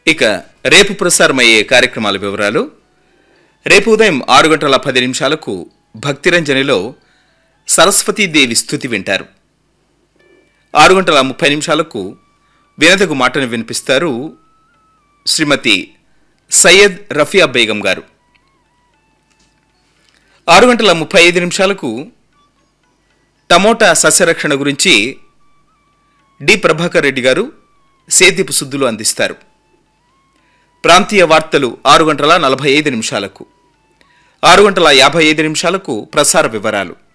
ఇక రేపు ప్రసారమయ్యే కార్యక్రమాల వివరాలు రేపు ఉదయం ఆరు గంటల పది నిమిషాలకు భక్తిరంజనిలో సరస్వతీదేవి స్థుతి వింటారు ఆరు గంటల ముప్పై నిమిషాలకు వినదగు మాటను వినిపిస్తారు శ్రీమతి సయ్యద్ రఫియా బేగం గారు ఆరు గంటల ముప్పై ఐదు నిమిషాలకు టమోటా సస్యరక్షణ గురించి డి ప్రభాకర్ రెడ్డి గారు సేద్యపు సుద్దులు అందిస్తారు ప్రాంతీయ వార్తలు ఆరు గంటల నలభై ఐదు నిమిషాలకు ఆరు గంటల యాభై ఐదు నిమిషాలకు ప్రసార వివరాలు